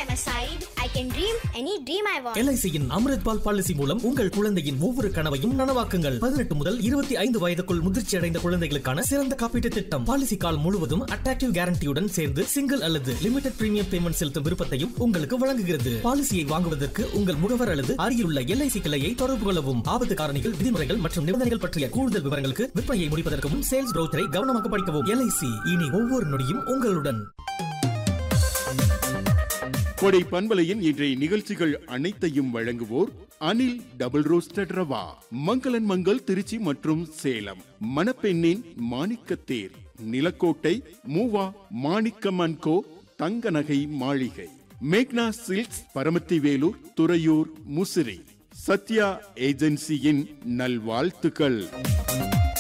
my side, I can dream any dream I want. எல்ஐசியின் Amritbaal policy மூலம் உங்கள் குழந்தையின் ஒவ்வொரு கனவையும் நனவாக்குங்கள் பதினெட்டு முதல் இருபத்தி ஐந்து வயதுக்குள் முதிர்ச்சி அடைந்த குழந்தைகளுக்கான சிறந்த காப்பீட்டு திட்டம் பாலிசி கால் முழுவதும் அட்ராக்டிவ் கேரண்டியுடன் சேர்ந்து சிங்கிள் அல்லது லிமிடெட் பிரீமியம் பேமெண்ட் செலுத்தும் விருப்பத்தையும் உங்களுக்கு வழங்குகிறது பாலிசியை வாங்குவதற்கு உங்கள் முகவர் அல்லது அருகிலுள்ள எல்ஐசி கிளையை தொடர்பு கொள்ளவும் ஆபத்து காரணிகள் விதிமுறைகள் மற்றும் நிபந்தனைகள் பற்றிய கூடுதல் விவரங்களுக்கு விற்பனையை முடிப்பதற்கு முன் சேல்ஸ் ப்ரௌச்சரை கவனமாக படிக்கவும் எல்ஐசி இனி ஒவ்வொரு நொடியும் உங்களுடன் கொடை பண்பலையின் இன்றைய நிகழ்ச்சிகள் அனைத்தையும் வழங்குவோர் அனில் டபுள் ரோஸ்டட் ரவா மங்களன் மங்கள் திருச்சி மற்றும் சேலம் மணப்பெண்ணின் மாணிக்கத்தேர் நிலக்கோட்டை மூவா மாணிக்கமன் கோ தங்க நகை மாளிகை மேக்னா சில்க்ஸ் பரமத்தி வேலூர் துறையூர் முசிறி சத்யா ஏஜென்சியின் நல்வாழ்த்துக்கள்